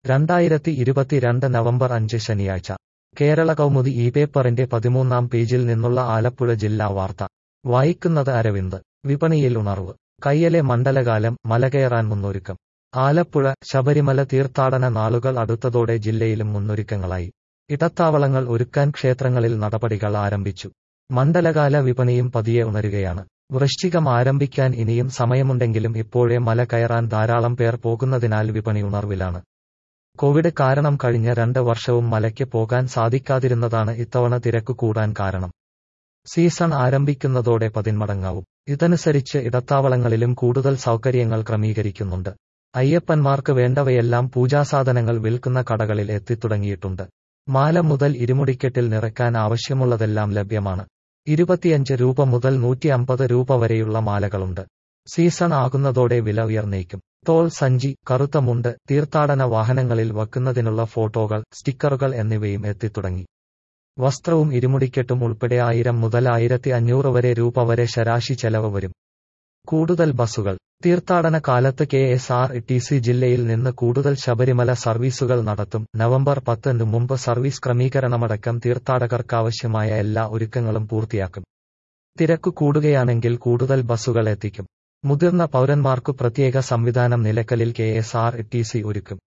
രണ്ടായിരത്തി ഇരുപത്തിരണ്ട് നവംബർ അഞ്ച് ശനിയാഴ്ച കേരള കൗമുദി ഈ പേപ്പറിന്റെ പതിമൂന്നാം പേജിൽ നിന്നുള്ള ആലപ്പുഴ ജില്ലാ വാർത്ത വായിക്കുന്നത് അരവിന്ദ് വിപണിയിൽ ഉണർവ് കയ്യലെ മണ്ഡലകാലം മലകയറാൻ മുന്നൊരുക്കം ആലപ്പുഴ ശബരിമല തീർത്ഥാടന നാളുകൾ അടുത്തതോടെ ജില്ലയിലും മുന്നൊരുക്കങ്ങളായി ഇടത്താവളങ്ങൾ ഒരുക്കാൻ ക്ഷേത്രങ്ങളിൽ നടപടികൾ ആരംഭിച്ചു മണ്ഡലകാല വിപണിയും പതിയെ ഉണരുകയാണ് വൃശ്ചികം ആരംഭിക്കാൻ ഇനിയും സമയമുണ്ടെങ്കിലും ഇപ്പോഴേ മല കയറാൻ ധാരാളം പേർ പോകുന്നതിനാൽ വിപണി ഉണർവിലാണ് കോവിഡ് കാരണം കഴിഞ്ഞ രണ്ട് വർഷവും മലയ്ക്ക് പോകാൻ സാധിക്കാതിരുന്നതാണ് ഇത്തവണ തിരക്ക് കൂടാൻ കാരണം സീസൺ ആരംഭിക്കുന്നതോടെ പതിന്മടങ്ങാവും ഇതനുസരിച്ച് ഇടത്താവളങ്ങളിലും കൂടുതൽ സൗകര്യങ്ങൾ ക്രമീകരിക്കുന്നുണ്ട് അയ്യപ്പന്മാർക്ക് വേണ്ടവയെല്ലാം പൂജാസാധനങ്ങൾ വിൽക്കുന്ന കടകളിൽ എത്തിത്തുടങ്ങിയിട്ടുണ്ട് മാല മുതൽ ഇരുമുടിക്കെട്ടിൽ നിറയ്ക്കാൻ ആവശ്യമുള്ളതെല്ലാം ലഭ്യമാണ് ഇരുപത്തിയഞ്ച് രൂപ മുതൽ നൂറ്റി അമ്പത് രൂപ വരെയുള്ള മാലകളുണ്ട് സീസൺ ആകുന്നതോടെ വില ഉയർന്നേക്കും തോൾ സഞ്ചി കറുത്ത മുണ്ട് തീർത്ഥാടന വാഹനങ്ങളിൽ വയ്ക്കുന്നതിനുള്ള ഫോട്ടോകൾ സ്റ്റിക്കറുകൾ എന്നിവയും എത്തിത്തുടങ്ങി വസ്ത്രവും ഇരുമുടിക്കെട്ടും ഉൾപ്പെടെ ആയിരം മുതൽ ആയിരത്തി അഞ്ഞൂറ് വരെ രൂപ വരെ ശരാശി ചെലവ് വരും കൂടുതൽ ബസ്സുകൾ തീർത്ഥാടന കാലത്ത് K S R T C ജില്ലയിൽ നിന്ന് കൂടുതൽ ശബരിമല സർവീസുകൾ നടത്തും നവംബർ പത്തിന് മുമ്പ് സർവീസ് ക്രമീകരണമടക്കം തീർത്ഥാടകർക്കാവശ്യമായ എല്ലാ ഒരുക്കങ്ങളും പൂർത്തിയാക്കും തിരക്ക് കൂടുകയാണെങ്കിൽ കൂടുതൽ ബസ്സുകൾ എത്തിക്കും മുതിർന്ന പൗരന്മാർക്കു പ്രത്യേക സംവിധാനം നിലക്കലിൽ K S R T C ഒരുക്കും